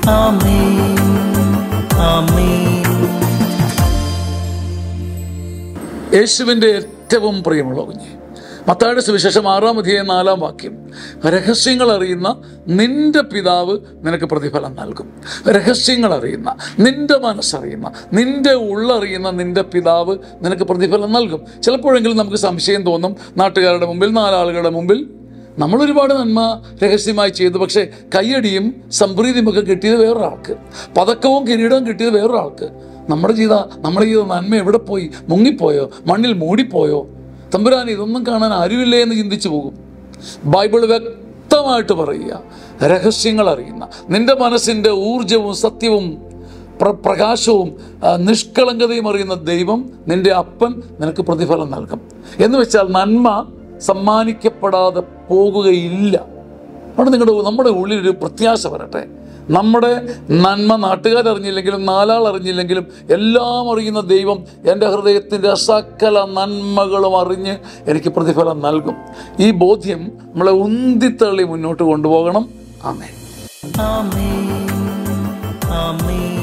ആമേൻ ആമേൻ യേശുവിൻ്റെ ഏറ്റവും പ്രിയമുള്ള കുഞ്ഞ് മത്തായുടെ സുവിശേഷം ആറാം അധ്യായം നാലാം വാക്യം രഹസ്യങ്ങൾ അറിയുന്ന നിന്റെ പിതാവ് നിനക്ക് പ്രതിഫലം നൽകും രഹസ്യങ്ങൾ അറിയുന്ന നിന്റെ മനസ്സറിയുന്ന നിന്റെ ഉള്ളറിയുന്ന നിന്റെ പിതാവ് നിനക്ക് പ്രതിഫലം നൽകും ചിലപ്പോഴെങ്കിലും നമുക്ക് സംശയം തോന്നും നാട്ടുകാരുടെ മുമ്പിൽ നാലാളുകളുടെ മുമ്പിൽ നമ്മൾ ഒരുപാട് നന്മ രഹസ്യമായി ചെയ്തു പക്ഷേ കയ്യടിയും സംപ്രീതിയും ഒക്കെ കിട്ടിയത് വേറൊരാൾക്ക് പതക്കവും കിരീടവും കിട്ടിയത് വേറൊരാൾക്ക് നമ്മുടെ ചെയ്ത നമ്മുടെ ചെയ്ത നന്മ എവിടെ പോയി മുങ്ങിപ്പോയോ മണ്ണിൽ മൂടിപ്പോയോ തമ്പുരാൻ ഇതൊന്നും കാണാൻ ആരുമില്ലേ എന്ന് ചിന്തിച്ചു പോകും ബൈബിൾ വ്യക്തമായിട്ട് പറയുക രഹസ്യങ്ങൾ അറിയുന്ന നിന്റെ മനസ്സിൻ്റെ ഊർജവും സത്യവും പ്ര പ്രകാശവും ആ, നിഷ്കളങ്കതയും അറിയുന്ന ദൈവം നിന്റെ അപ്പൻ നിനക്ക് പ്രതിഫലം നൽകും എന്ന് വെച്ചാൽ നന്മ സമ്മാനിക്കപ്പെടാതെ പോകുകയില്ല അവിടെ നിങ്ങളുടെ നമ്മുടെ ഉള്ളിലൊരു പ്രത്യാശ വരട്ടെ നമ്മുടെ നന്മ നാട്ടുകാരറിഞ്ഞില്ലെങ്കിലും നാലാൾ അറിഞ്ഞില്ലെങ്കിലും എല്ലാം അറിയുന്ന ദൈവം എൻ്റെ ഹൃദയത്തിൻ്റെ സകല നന്മകളും അറിഞ്ഞ് എനിക്ക് പ്രതിഫലം നൽകും ഈ ബോധ്യം നമ്മളെ ഉന്തിത്തള്ളി മുന്നോട്ട് കൊണ്ടുപോകണം ആമേ ആമേൻ ആമേൻ